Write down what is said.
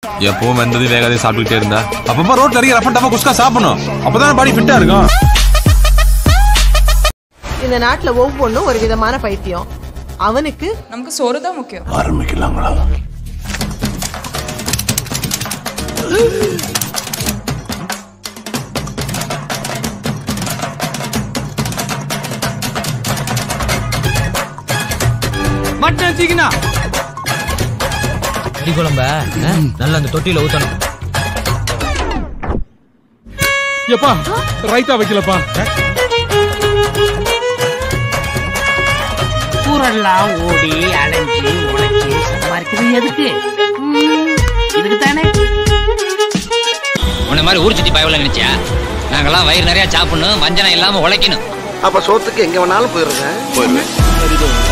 எப்பவும் வெந்தது வேகாதே சாப்பிட்டுக்கிட்டே இருந்தா அப்பப்ப ரோட்ல இறங்கி ரஃபன் டஃபா குஸ்கா சாப்பிடணும் அப்பதான் பாடி ஃபிட்டா இருக்கும் இந்த நாட்டுல ஒவ்வொன்றும் ஒரு விதமான பைத்தியம் அவனுக்கு நமக்கு சோறு தான் முக்கியம் மட்டன் சிக்கனா இடி குழம்ப நல்லா அந்த தொட்டியில ஊத்தணும் எப்பா ரைத்தா வைக்கலப்பா ஊரெல்லாம் ஓடி அலைஞ்சு உழைச்சி சம்பாதிக்கிறது எதுக்கு ம், இதுக்கு தானே உன்னை மாதிரி ஊர் சுத்தி பயவில்லை நினைச்சியா நாங்கெல்லாம் வயிறு நிறைய சாப்பிடணும் வஞ்சனம் இல்லாம உழைக்கணும் அப்ப சோத்துக்கு எங்க வேணாலும் போயிருங்க போயிருவேன்